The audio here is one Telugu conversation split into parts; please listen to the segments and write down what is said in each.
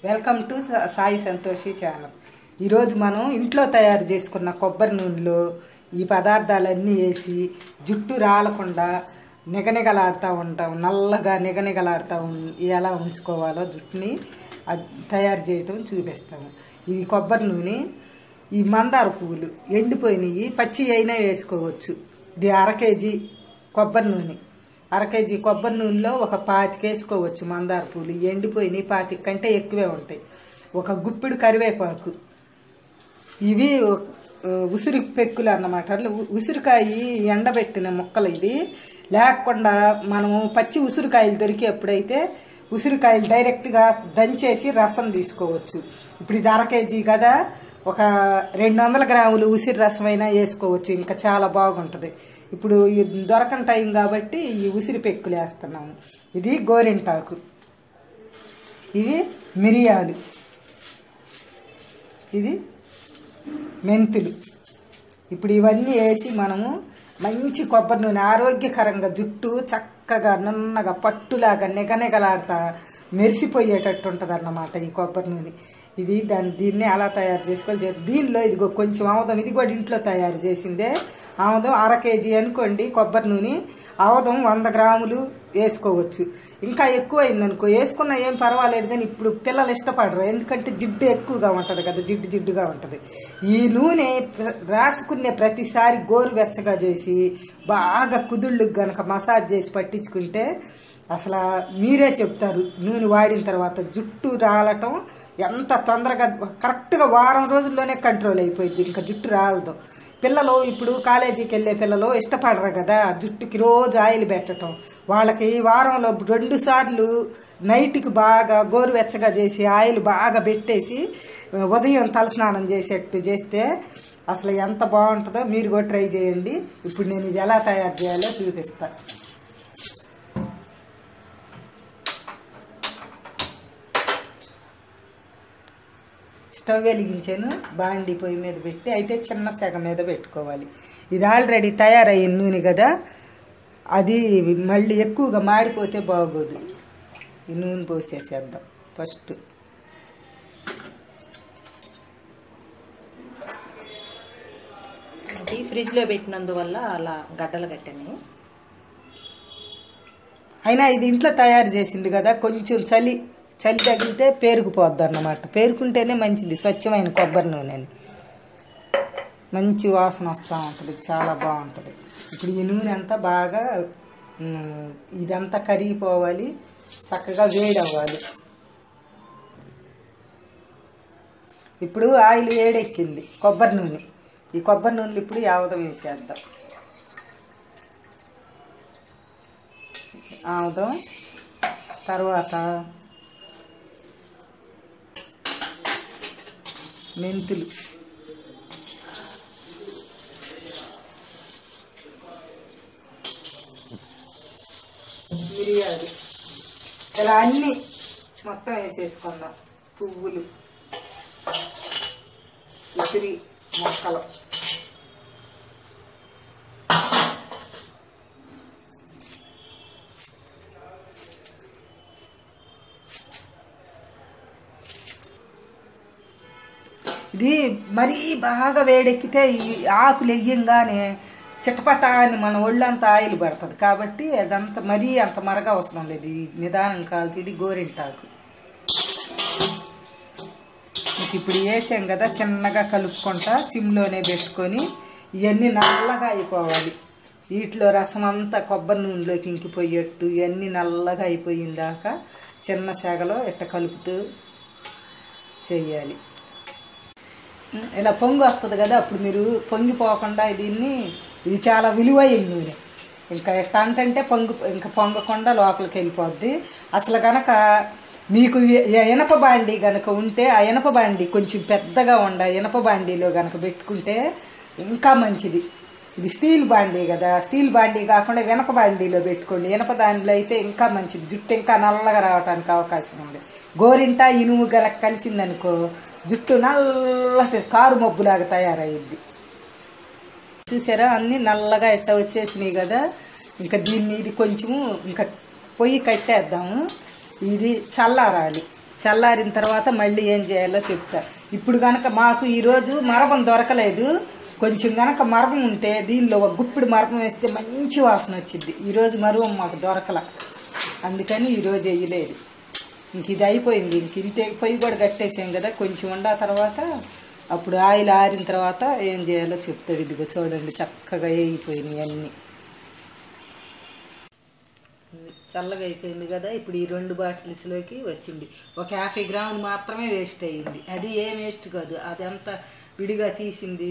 వెల్కమ్ టు సా- సాయి సంతోషి ఛానల్ ఈరోజు మనం ఇంట్లో తయారు చేసుకున్న కొబ్బరి నూనెలో ఈ పదార్థాలన్నీ వేసి జుట్టు రాలకుండా నిగనిగలాడుతూ ఉంటాం నల్లగా నిగనిగలాడుతూ ఉం- ఎలా ఉంచుకోవాలో జుట్టుని అది తయారు చేయటం చూపిస్తాము ఇది కొబ్బరి నూనె ఈ మందార పువ్వులు ఎండిపోయినవి పచ్చి అయినా వేసుకోవచ్చు ఇది అర కేజీ కొబ్బరి నూనె అర కేజీ కొబ్బరి నూనెలో ఒక పాతిక వేసుకోవచ్చు మందార పూలు ఎండిపోయినాయి పాతిక కంటే ఎక్కువే ఉంటాయి ఒక గుప్పిడు కరివేపాకు ఇవి ఆ, ఉసిరి పెక్కులు అన్నమాట అట్లా ఉ- ఉసిరికాయ ఎండబెట్టిన మొక్కలు ఇవి లేకుండా మనము పచ్చి ఉసిరికాయలు దొరికేప్పుడైతే ఉసిరికాయలు డైరెక్ట్గా దంచేసి రసం తీసుకోవచ్చు ఇప్పుడు ఇది అర కేజీ కదా ఒక రెండు వందల గ్రాములు ఉసిరి రసం అయినా వేసుకోవచ్చు ఇంకా చాలా బాగుంటుంది ఇప్పుడు ఇది దొరకని టైం కాబట్టి ఈ ఉసిరి పెక్కులు వేస్తున్నాము ఇది గోరింటాకు ఇవి మిరియాలు ఇది మెంతులు ఇప్పుడు ఇవన్నీ వేసి మనము మంచి కొబ్బరి నూనె ఆరోగ్యకరంగా జుట్టు చక్కగా నున్నగా పట్టులాగా నిగనిగలాడుతా మెరిసిపోయేటట్టు ఉంటుంది అన్నమాట ఈ కొబ్బరి నూనె ఇది దాన్ని దీన్ని అలా తయారు చేసుకోవాలి చేతి- దీనిలో ఇదిగో కొంచెం ఆముదం ఇది కూడా ఇంట్లో తయారు చేసిందే ఆముదం అర కేజీ అనుకోండి కొబ్బరి నూనె ఆముదం వంద గ్రాములు వేసుకోవచ్చు ఇంకా ఎక్కువ అయిందనుకో వేసుకున్నా ఏం పర్వాలేదు కానీ ఇప్పుడు పిల్లలు ఇష్టపడరు ఎందుకంటే జిడ్డు ఎక్కువగా ఉంటుంది కదా జిడ్డు జిడ్డుగా ఉంటుంది ఈ నూనె ప్ర- రాసుకునే ప్రతిసారి గోరువెచ్చగా చేసి బాగా కుదుళ్ళకు గనక మసాజ్ చేసి పట్టించుకుంటే అసలు మీరే చెప్తారు నూనె వాడిన తర్వాత జుట్టు రాలటం ఎంత తొందరగా కరెక్ట్గా వారం రోజుల్లోనే కంట్రోల్ అయిపోయింది ఇంకా జుట్టు రాలదు పిల్లలు ఇప్పుడు కాలేజీకి వెళ్ళే పిల్లలు ఇష్టపడరు కదా జుట్టుకి రోజు ఆయిల్ పెట్టడం వాళ్ళకి వారంలో రెండు సార్లు నైట్కి బాగా గోరువెచ్చగా చేసి ఆయిల్ బాగా పెట్టేసి ఉదయం తలస్నానం చేసేట్టు చేస్తే అసలు ఎంత బాగుంటుందో మీరు కూడా ట్రై చేయండి ఇప్పుడు నేను ఇది ఎలా తయారు చేయాలో చూపిస్తాను స్టవ్ వెలిగించాను బాండి పొయ్యి మీద పెట్టి అయితే చిన్న సెగ మీద పెట్టుకోవాలి ఇది ఆల్రెడీ తయారయ్యిన నూనె కదా అది మళ్ళీ ఎక్కువగా మాడిపోతే బాగోదు ఈ నూనె పోసేసేద్దాం ఫస్ట్ అది ఫ్రిడ్జ్లో పెట్టినందువల్ల అలా గడ్డలు కట్టాయి అయినా ఇది ఇంట్లో తయారు చేసింది కదా కొంచెం చలి చలి తగిలితే పేరుకుపోద్ది అన్నమాట పేరుకుంటేనే మంచిది స్వచ్ఛమైన కొబ్బరి నూనె అని మంచి వాసన వస్తూ ఉంటుంది చాలా బాగుంటుంది ఇప్పుడు ఈ నూనె అంతా బాగా ఉమ్, ఇదంతా కరిగిపోవాలి చక్కగా వేడి అవ్వాలి ఇప్పుడు ఆయిల్ వేడెక్కింది కొబ్బరి నూనె ఈ కొబ్బరి నూనెలు ఇప్పుడు యావదం వేసేద్దాం ఆముదం తర్వాత మెంతులు మిరియాలు ఇలా అన్నీ మొత్తం వేసేసుకుందాం పువ్వులు ఉసిరి మొక్కలు ఇది మరీ బాగా వేడెక్కితే ఈ ఆకులు వెయ్యంగానే చిటపట అని మన ఒళ్ళంతా ఆయిల్ పడుతుంది కాబట్టి అదంతా మరీ అంత మరగ అవసరం లేదు ఇది నిదానం కాల్చి ఇది గోరింటాకు మీకు ఇప్పుడు వేసాం కదా చిన్నగా కలుపుకుంటా సిమ్లోనే పెట్టుకొని ఇవన్నీ నల్లగా అయిపోవాలి వీటిలో రసం అంతా కొబ్బరి నూనెలోకి ఇంకిపోయేట్టు ఇవన్నీ నల్లగా అయిపోయిన దాకా చిన్న సెగలో ఇట్ట కలుపుతూ చేయాలి ఇలా పొంగు వస్తుంది కదా అప్పుడు మీరు పొంగిపోకుండా దీన్ని ఇది చాలా విలువైన నూనె ఇంకా ఎట్లా అంటే పొంగు ఇంకా పొంగకుండా లోపలికి వెళ్ళిపోద్ది అసలు గనక మీకు ఎ- ఎనప బాండి గనక ఉంటే ఆ ఎనప బాండి కొంచెం పెద్దగా ఉండ ఎనప బాండీలో గనక పెట్టుకుంటే ఇంకా మంచిది ఇది స్టీల్ బాండీ కదా స్టీల్ బాండీ కాకుండా వెనప బాండీలో పెట్టుకోండి వెనప దానిలో అయితే ఇంకా మంచిది జుట్టు ఇంకా నల్లగా రావడానికి అవకాశం ఉంది గోరింట ఇనుము గల కలిసిందనుకో జుట్టు నల్లటి కారు మబ్బులాగా తయారయ్యింది చూసారా అన్నీ నల్లగా ఎట్ట వచ్చేసినాయి కదా ఇంకా దీన్ని ఇది కొంచెము ఇంకా పొయ్యి కట్టేద్దాము ఇది చల్లారాలి చల్లారిన తర్వాత మళ్ళీ ఏం చేయాలో చెప్తా ఇప్పుడు కనుక మాకు ఈరోజు మరపం దొరకలేదు కొంచెం గనక మరపం ఉంటే దీనిలో ఒక గుప్పిడి మరపం వేస్తే మంచి వాసన వచ్చింది ఈరోజు మరువం మాకు దొరకల అందుకని ఈరోజు వేయలేదు ఇంక ఇది అయిపోయింది ఇంక ఇంతే పొయ్యి కూడా కట్టేసాం కదా కొంచెం ఉండ తర్వాత అప్పుడు ఆయిల్ ఆరిన తర్వాత ఏం చేయాలో చెప్తాడు ఇదిగో చూడండి చక్కగా వేగిపోయినాయి అన్నీ చల్లగా అయిపోయింది కదా ఇప్పుడు ఈ రెండు బాటిల్స్లోకి వచ్చింది ఒక యాభై గ్రాములు మాత్రమే వేస్ట్ అయ్యింది అది ఏం వేస్ట్ కాదు అదంతా విడిగా తీసింది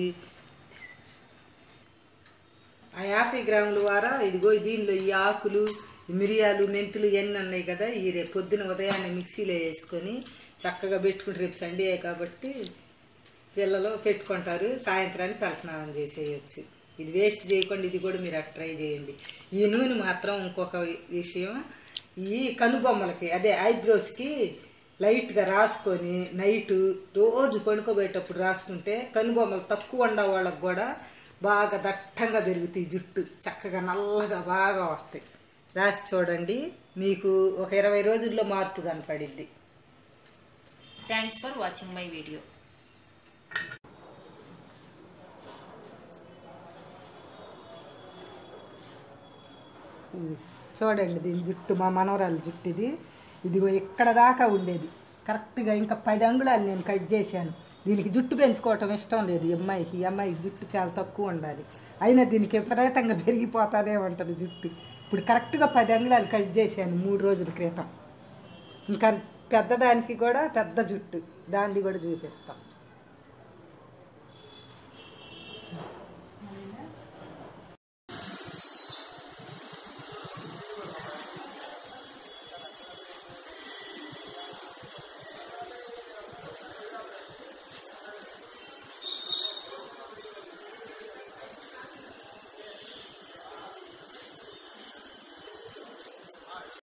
ఆ యాభై గ్రాముల వారా ఇదిగో దీనిలో ఈ ఆకులు ఈ మిరియాలు మెంతులు ఇవన్నీ ఉన్నాయి కదా ఈ రేపు పొద్దున ఉదయాన్నే మిక్సీలో వేసుకొని చక్కగా పెట్టుకుంటే రేపు సండే కాబట్టి పిల్లలు పెట్టుకుంటారు సాయంత్రానికి తలస్నానం చేసేయచ్చు ఇది వేస్ట్ చేయకుండా ఇది కూడా మీరు అట్లా ట్రై చేయండి ఈ నూనె మాత్రం ఇంకొక విషయం ఈ కనుబొమ్మలకి అదే ఐబ్రోస్కి లైట్గా రాసుకొని నైట్ రోజు పడుకోబోయేటప్పుడు రాసుకుంటే కనుబొమ్మలు తక్కువ ఉండే వాళ్ళకి కూడా బాగా దట్టంగా పెరుగుతాయి జుట్టు చక్కగా నల్లగా బాగా వస్తాయి రాసి చూడండి మీకు ఒక ఇరవై రోజుల్లో మార్పు కనపడిద్ది thanks for watching my video ఇది చూడండి దీని జుట్టు మా మనవరాలు జుట్టు ఇది ఇదిగో ఇక్కడ దాకా ఉండేది కరెక్ట్గా ఇంకా పది అంగుళాలు నేను కట్ చేశాను దీనికి జుట్టు పెంచుకోవటం ఇష్టం లేదు ఈ అమ్మాయికి ఈ అమ్మాయికి జుట్టు చాలా తక్కువ ఉండాలి అయినా దీనికి విపరీతంగా పెరిగిపోతానే ఉంటుంది జుట్టు ఇప్పుడు కరెక్ట్గా పది అంగుళాలు కట్ చేశాను మూడు రోజుల క్రితం ఇంకా పెద్దదానికి కూడా పెద్ద జుట్టు దాన్ని కూడా చూపిస్తాం